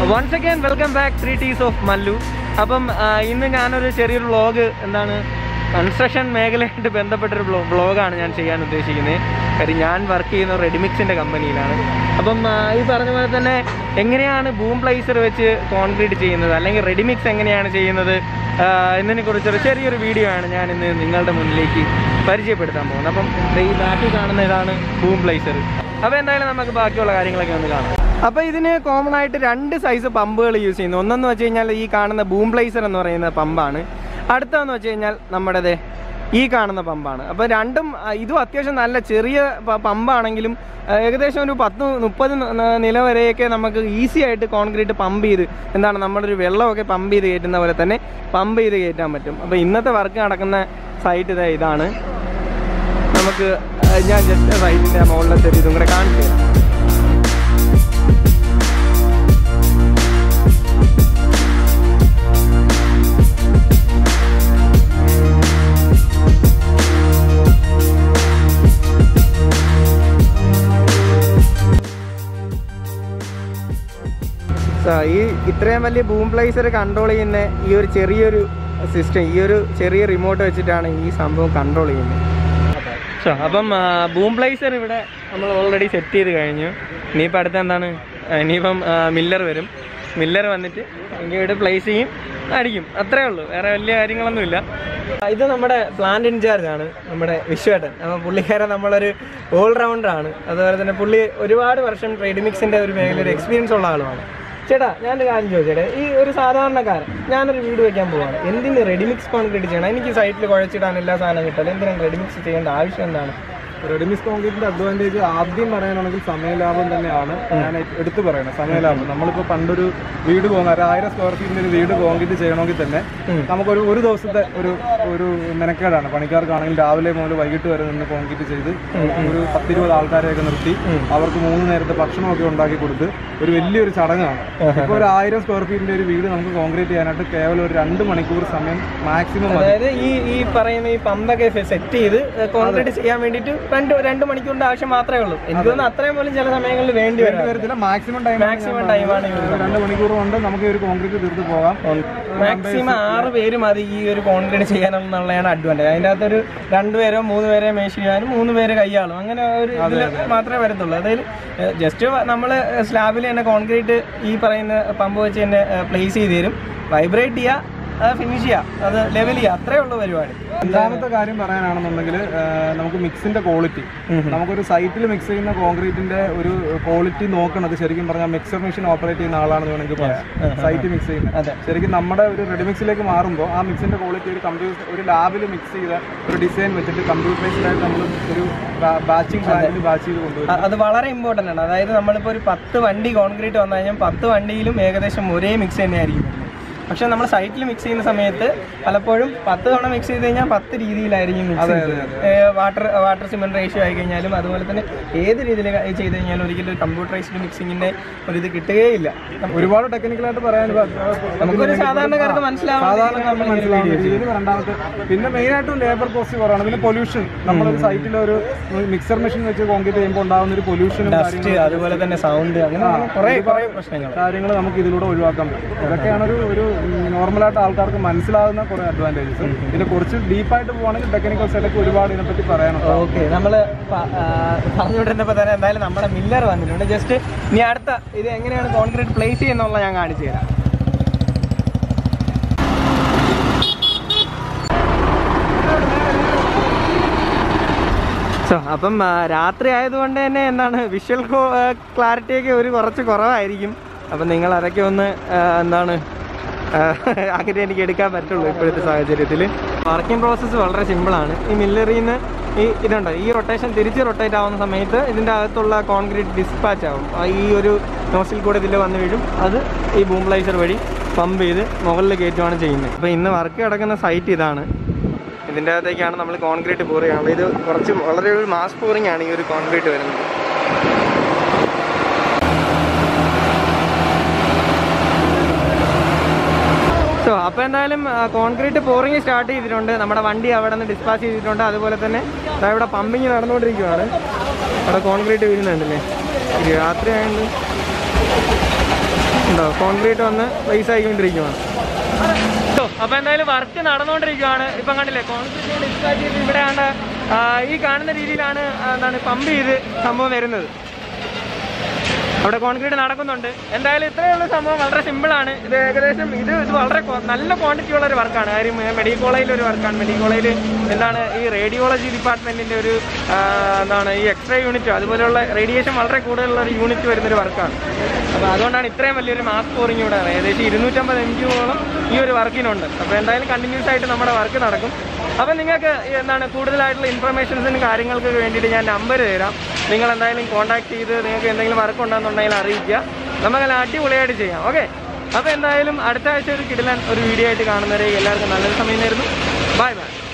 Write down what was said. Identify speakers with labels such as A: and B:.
A: Once again welcome back three tees of Mallu appam ആ, ഇന്ന് ഞാനൊരു ചെറിയൊരു വ്ളോഗ് എന്താണ് കൺസ്ട്രക്ഷൻ മേഖലയായിട്ട് ബന്ധപ്പെട്ടൊരു വ്ളോഗാണ് ഞാൻ ചെയ്യാൻ ഉദ്ദേശിക്കുന്നത് കാര്യം ഞാൻ വർക്ക് ചെയ്യുന്ന റെഡിമിക്സിൻ്റെ കമ്പനിയിലാണ് അപ്പം ആ, ഈ പറഞ്ഞ പോലെ തന്നെ എങ്ങനെയാണ് ബൂം പ്ലേസർ വെച്ച് കോൺക്രീറ്റ് ചെയ്യുന്നത് അല്ലെങ്കിൽ റെഡിമിക്സ് എങ്ങനെയാണ് ചെയ്യുന്നത് ആ, എന്നതിനെ കുറിച്ചൊരു ചെറിയൊരു വീഡിയോ ആണ് ഞാൻ ഇന്ന് നിങ്ങളുടെ മുന്നിലേക്ക് പരിചയപ്പെടുത്താൻ പോകുന്നത് അപ്പം ദേ ഈ ബാക്കിൽ കാണുന്ന ഇതാണ് ബൂം പ്ലേസർ അപ്പോൾ എന്തായാലും നമുക്ക് ബാക്കിയുള്ള കാര്യങ്ങളൊക്കെ ഒന്ന് കാണാം അപ്പോൾ ഇതിന് കോമൺ ആയിട്ട് രണ്ട് സൈസ് പമ്പുകൾ യൂസ് ചെയ്യുന്നു ഒന്നെന്ന് വെച്ച് കഴിഞ്ഞാൽ ഈ കാണുന്ന ബൂം പ്ലേസർ എന്ന് പറയുന്ന പമ്പാണ് അടുത്തതെന്ന് വെച്ച് കഴിഞ്ഞാൽ നമ്മുടെ ദേ ഈ കാണുന്ന പമ്പാണ് അപ്പോൾ രണ്ടും ആ, ഇതും അത്യാവശ്യം നല്ല ചെറിയ പ- പമ്പാണെങ്കിലും ആ, ഏകദേശം ഒരു പത്ത് മുപ്പത് ന- ന- നില വരെയൊക്കെ നമുക്ക് ഈസി ആയിട്ട് കോൺക്രീറ്റ് പമ്പ് ചെയ്ത് എന്താണ് നമ്മളൊരു വെള്ളമൊക്കെ പമ്പ് ചെയ്ത് കയറ്റുന്ന പോലെ തന്നെ പമ്പ് ചെയ്ത് കയറ്റാൻ പറ്റും അപ്പോൾ ഇന്നത്തെ വർക്ക് നടക്കുന്ന സൈറ്റ് ഇതാ ഇതാണ് നമുക്ക് ആ, ഞാൻ ജസ്റ്റ് സൈറ്റിൻ്റെ മുകളിലത്തെ ഒരു ഇതും കൂടെ കാണിച്ചു തരാം So, ഈ ഇത്രയും വലിയ ബൂം പ്ലേസർ കൺട്രോൾ ചെയ്യുന്ന ഈ ഒരു ചെറിയൊരു സിസ്റ്റം ഈ ഒരു ചെറിയ റിമോട്ട് വെച്ചിട്ടാണ് ഈ സംഭവം കൺട്രോൾ ചെയ്യുന്നത് സോ അപ്പം ബൂം പ്ലേസർ ഇവിടെ നമ്മൾ ഓൾറെഡി സെറ്റ് ചെയ്ത് കഴിഞ്ഞു ഇനിയിപ്പോൾ അടുത്ത എന്താണ് ആ, ഇനിയിപ്പം മില്ലർ വരും മില്ലർ വന്നിട്ട് എങ്കിൽ ഇവിടെ പ്ലേസ് ചെയ്യും അടിക്കും അത്രേ ഉള്ളൂ വേറെ വലിയ കാര്യങ്ങളൊന്നുമില്ല ആ, ഇത് നമ്മുടെ പ്ലാന്റ് ഇൻചാർജ് ആണ് നമ്മുടെ വിശ്വേട്ടൻ അപ്പോൾ പുള്ളിക്കാരൻ നമ്മളൊരു ഓൾറൗണ്ടർ ആണ് അതുപോലെ തന്നെ പുള്ളി ഒരുപാട് വർഷം റെഡിമിക്സിൻ്റെ ഒരു മേഖലയിൽ എക്സ്പീരിയൻസ് ഉള്ള ആളുമാണ് ചേട്ടാ ഞാനൊരു കാര്യം ചോദിച്ചേട്ടെ ഈ ഒരു സാധാരണക്കാരൻ ഞാനൊരു വീട് വെക്കാൻ പോവാണ് എന്തിന് റെഡിമിക്സ് കോൺക്രീറ്റ് ചെയ്യണം എനിക്ക് സൈറ്റിൽ കുഴച്ചിടാൻ എല്ലാ സാധനം കിട്ടില്ല എന്തിനാണ് റെഡിമിക്സ് ചെയ്യേണ്ട ആവശ്യം എന്താണ്
B: റെഡിമിക്സ് കോൺക്രീറ്റിന്റെ അഡ്വാൻറ്റേജ് ആദ്യം പറയാനാണെങ്കിൽ സമയലാഭം തന്നെയാണ് ഞാൻ എടുത്തു പറയുന്നത് സമയലാഭം നമ്മളിപ്പോൾ പണ്ടൊരു വീട് പോകുന്ന ഒരു ആയിരം സ്ക്വയർ ഫീറ്റിന്റെ ഒരു വീട് കോൺക്രീറ്റ് ചെയ്യണമെങ്കിൽ തന്നെ
A: ഉം.
B: നമുക്കൊരു ഒരു ദിവസത്തെ ഒരു ഒരു മെനക്കേടാണ് പണിക്കാർക്കാണെങ്കിൽ രാവിലെ മുതൽ വൈകിട്ട് വരെ നിന്ന് കോൺക്രീറ്റ് ചെയ്ത് ഒരു പത്തിരുപത് ആൾക്കാരെയൊക്കെ നിർത്തി അവർക്ക് മൂന്ന് നേരത്തെ ഭക്ഷണമൊക്കെ ഉണ്ടാക്കി കൊടുത്ത് ഒരു വലിയൊരു ചടങ്ങാണ് ഇപ്പോൾ ഒരു ആയിരം സ്ക്വയർ ഫീറ്റിന്റെ ഒരു വീട് നമുക്ക് കോൺക്രീറ്റ് ചെയ്യാനായിട്ട് കേവലം ഒരു രണ്ട് മണിക്കൂർ സമയം മാക്സിമം മതി
A: അതായത് ഈ ഈ പറയുന്ന ഈ പമ്പൊക്കെ സെറ്റ് ചെയ്ത് കോൺക്രീറ്റ് ചെയ്യാൻ വേണ്ടിയിട്ട് രണ്ട് രണ്ട് മണിക്കൂറിന്റെ ആവശ്യം മാത്രമേ ഉള്ളൂ എനിക്ക് തോന്നുന്നു അത്രയും പോലും ചില സമയങ്ങളിൽ വേണ്ടി വരും
B: വരത്തില്ല മാക്സിമം ടൈം
A: മാക്സിമം ടൈമാണ്
B: രണ്ട് മണിക്കൂർ കൊണ്ട് നമുക്ക് ഈ ഒരു കോൺക്രീറ്റ് തീർത്ത് പോകാം
A: മാക്സിമം ആറ് പേര് മതി ഈ ഒരു കോൺക്രീറ്റ് ചെയ്യാനുള്ളതാണ് അഡ്വാൻറ്റേജ് അതിൻ്റെ അകത്തൊരു രണ്ടുപേരോ മൂന്ന് പേരെ മേശ് ചെയ്യാനും മൂന്ന് പേര് കൈയാളും അങ്ങനെ ഒരു ഇതിൽ മാത്രമേ വരത്തുള്ളൂ അതായത് ജസ്റ്റ് നമ്മൾ സ്ലാബിൽ തന്നെ കോൺക്രീറ്റ് ഈ പറയുന്ന പമ്പ് വെച്ച് തന്നെ പ്ലേസ് ചെയ്ത് തരും വൈബ്രേറ്റ് ചെയ്യുക അത് ഫിനിഷ് ചെയ്യുക അത് ലെവൽ ചെയ്യുക അത്രേ ഉള്ളൂ പരിപാടി
B: രണ്ടാമത്തെ കാര്യം പറയാനാണെന്നുണ്ടെങ്കിൽ നമുക്ക് മിക്സിന്റെ ക്വാളിറ്റി നമുക്കൊരു സൈറ്റിൽ മിക്സ് ചെയ്യുന്ന കോൺക്രീറ്റിന്റെ ഒരു ക്വാളിറ്റി നോക്കണത് ശരിക്കും പറഞ്ഞാൽ മിക്സർ മെഷീൻ ഓപ്പറേറ്റ് ചെയ്യുന്ന ആളാണെന്ന് വേണമെങ്കിൽ പറയാം സൈറ്റ് മിക്സ് ചെയ്യുന്നത്
A: അതെ.
B: ശരിക്കും നമ്മുടെ ഒരു റെഡിമിക്സിലേക്ക് മാറുമ്പോൾ ആ മിക്സിന്റെ ക്വാളിറ്റി ഒരു കമ്പ്യൂട്ടർ ഒരു ലാബിൽ മിക്സ് ചെയ്ത ഒരു ഡിസൈൻ വെച്ചിട്ട് കമ്പ്യൂട്ടറൈസ്ഡ് ആയിട്ട് നമ്മൾ ഒരു ബാച്ചിങ് പ്ലാനിൽ ബാച്ച് ചെയ്ത് കൊണ്ടുവരും
A: അ- അത് വളരെ ഇമ്പോർട്ടൻ്റ് ആണ് അതായത് നമ്മളിപ്പോൾ ഒരു പത്ത് വണ്ടി കോൺക്രീറ്റ് വന്നു കഴിഞ്ഞാൽ പത്ത് വണ്ടിയിലും ഏകദേശം ഒരേ മിക്സ് തന്നെയായിരിക്കും വരുന്നത്. പക്ഷെ നമ്മൾ സൈറ്റിൽ മിക്സ് ചെയ്യുന്ന സമയത്ത് പലപ്പോഴും പത്ത് തവണ മിക്സ് ചെയ്ത് കഴിഞ്ഞാൽ പത്ത് രീതിയിലായിരിക്കും mix water water cement ratio ആയി കഴിഞ്ഞാലും അതുപോലെ തന്നെ ഏത് രീതിയിൽ ചെയ്ത് കഴിഞ്ഞാലും ഒരിക്കലും ഒരു കമ്പ്യൂട്ടറൈസ്ഡ് മിക്സിങ്ങിന്റെ ഒരു ഇത് കിട്ടുകയില്ല
B: ഒരുപാട് ടെക്നിക്കലായിട്ട് പറയാൻ
A: നമുക്കൊരു സാധാരണക്കാർക്ക് മനസ്സിലാവുന്ന
B: സാധാരണ മനസ്സിലാവുന്ന രീതിയിൽ രണ്ടാമത്തെ പിന്നെ മെയിൻ ആയിട്ട് ലേബർ കോസ്റ്റ് കുറവാണ് പിന്നെ പൊല്യൂഷൻ നമ്മളൊരു സൈറ്റിൽ ഒരു മിക്സർ മെഷീൻ വെച്ച് കോൺക്രീറ്റ് ചെയ്യുമ്പോൾ ഉണ്ടാകുന്ന ഒരു പൊല്യൂഷനും
A: ഡസ്റ്റ് അതുപോലെ തന്നെ സൗണ്ട് അങ്ങനെ കുറെ കുറെ പ്രശ്നങ്ങൾ
B: കാര്യങ്ങൾ നമുക്ക് ഇതിലൂടെ ഒഴിവാക്കാൻ പറ്റും ഇതൊക്കെയാണ് ഒരു ഒരു നോർമലായിട്ട് ആൾക്കാർക്ക് മനസ്സിലാകുന്ന കുറെ അഡ്വാൻറ്റേജസ് പിന്നെ കുറച്ച് ഡീപ്പായിട്ട് പോകുകയാണെങ്കിൽ ടെക്നിക്കൽ സൈഡൊക്കെ ഒരുപാട് ഇതിനെപ്പറ്റി പറയാനുണ്ട്
A: ഓക്കെ നമ്മൾ പറഞ്ഞുകൊണ്ടിരുന്നപ്പോൾ തന്നെ എന്തായാലും നമ്മുടെ മില്ലർ വന്നിട്ടുണ്ട് ജസ്റ്റ് ഇനി അടുത്ത ഇത് എങ്ങനെയാണ് കോൺക്രീറ്റ് പ്ലേസ് ചെയ്യുന്നുള്ള ഞാൻ കാണിച്ചു തരാം സോ അപ്പം ആ, രാത്രി ആയതുകൊണ്ട് തന്നെ എന്താണ് വിഷ്വൽ ക്ലാരിറ്റിയൊക്കെ ഒരു കുറച്ച് കുറവായിരിക്കും അപ്പം നിങ്ങൾ അതൊക്കെ ഒന്ന് ആ, എന്താണ് ആ, അങ്ങനെ എനിക്ക് എടുക്കാൻ പറ്റുള്ളൂ ഇപ്പോഴത്തെ സാഹചര്യത്തിൽ വർക്കിംഗ് പ്രോസസ്സ് വളരെ സിമ്പിളാണ് ഈ മില്ലറിൽ നിന്ന് ഈ ഇതുണ്ട് ഈ റൊട്ടേഷൻ തിരിച്ച് റൊട്ടേറ്റ് ആവുന്ന സമയത്ത് ഇതിൻ്റെ അകത്തുള്ള കോൺക്രീറ്റ് ഡിസ്പാച്ച് ആവും ആ ഈ ഒരു നോസിൽ കൂടെ ഇതിൽ വന്ന് വീഴും അത് ഈ ബൂംപ്ലൈസർ വഴി പമ്പ് ചെയ്ത് മുകളിൽ കയറ്റുകയാണ് ചെയ്യുന്നത് അപ്പോൾ ഇന്ന് വർക്ക് കിടക്കുന്ന സൈറ്റ് ഇതാണ് ഇതിൻ്റെ അകത്തേക്കാണ് നമ്മൾ കോൺക്രീറ്റ് പൂർ ചെയ്യാനുള്ളത് ഇത് കുറച്ച് വളരെ ഒരു മാസ് പൂറിംഗ് ആണ് ഈ ഒരു കോൺക്രീറ്റ് വരുന്നത് സോ അപ്പോൾ എന്തായാലും കോൺക്രീറ്റ് പോറിങ് സ്റ്റാർട്ട് ചെയ്തിട്ടുണ്ട് നമ്മുടെ വണ്ടി അവിടെ നിന്ന് ഡിസ്പാച്ച് ചെയ്തിട്ടുണ്ട് അതുപോലെ തന്നെ ദാ ഇവിടെ പമ്പിങ് നടന്നുകൊണ്ടിരിക്കുകയാണ് അവിടെ കോൺക്രീറ്റ് വീഴുന്നുണ്ടല്ലേ ഇത് രാത്രി ആയതുകൊണ്ട് ഉണ്ടോ കോൺക്രീറ്റ് വന്ന് പ്ലേസ് ആയിക്കൊണ്ടിരിക്കുവാണ് ഓ, അപ്പൊ എന്തായാലും വർക്ക് നടന്നുകൊണ്ടിരിക്കുകയാണ് ഇപ്പം കണ്ടില്ലേ കോൺക്രീറ്റ് ഡിസ്പാച്ച് ചെയ്ത് ഇവിടെ ആണ് ആ, ഈ കാണുന്ന രീതിയിലാണ് ആ, എന്താണ് പമ്പ് ചെയ്ത് സംഭവം വരുന്നത് അവിടെ കോൺക്രീറ്റ് നടക്കുന്നുണ്ട് എന്തായാലും ഇത്രയുള്ള സംഭവം വളരെ സിമ്പിൾ ആണ് ഇത് ഏകദേശം ഇത് ഇത് വളരെ കൊ- നല്ല ക്വാണ്ടിറ്റി ഉള്ള ഒരു വർക്കാണ് കാര്യം മെഡിക്കൽ കോളേജിൽ ഒരു വർക്കാണ് മെഡിക്കൽ കോളേജിൽ എന്താണ് ഈ റേഡിയോളജി ഡിപ്പാർട്ട്മെന്റിന്റെ ഒരു ആ, എന്താണ് ഈ എക്സ്റേ യൂണിറ്റ് അതുപോലെയുള്ള റേഡിയേഷൻ വളരെ കൂടുതലുള്ള ഒരു യൂണിറ്റ് വരുന്നൊരു വർക്കാണ് അപ്പോൾ അതുകൊണ്ടാണ് ഇത്രയും വലിയൊരു മാസ് സ്കോറിംഗ് ഇവിടെ ഏകദേശം ഇരുന്നൂറ്റമ്പത് എം ജിയോളം ഈ ഒരു വർക്കിനുണ്ട് അപ്പോൾ എന്തായാലും കണ്ടിന്യൂസ് ആയിട്ട് നമ്മുടെ വർക്ക് നടക്കും അപ്പോൾ നിങ്ങൾക്ക് ഈ എന്താണ് കൂടുതലായിട്ടുള്ള ഇൻഫർമേഷൻസിനും കാര്യങ്ങൾക്ക് വേണ്ടിയിട്ട് ഞാൻ നമ്പർ തരാം നിങ്ങൾ എന്തായാലും കോൺടാക്ട് ചെയ്ത് നിങ്ങൾക്ക് എന്തെങ്കിലും വർക്ക് ഉണ്ടെന്നുണ്ടെങ്കിൽ അറിയിക്കുക നമുക്കെല്ലാം അടിപൊളിയായിട്ട് ചെയ്യാം ഓക്കെ അപ്പോൾ എന്തായാലും അടുത്ത ആഴ്ച ഒരു കിടിലൻ ഒരു വീഡിയോ ആയിട്ട് കാണുന്നവരെ എല്ലാവർക്കും നല്ലൊരു സമയം നേരുന്നു ബൈ ബൈ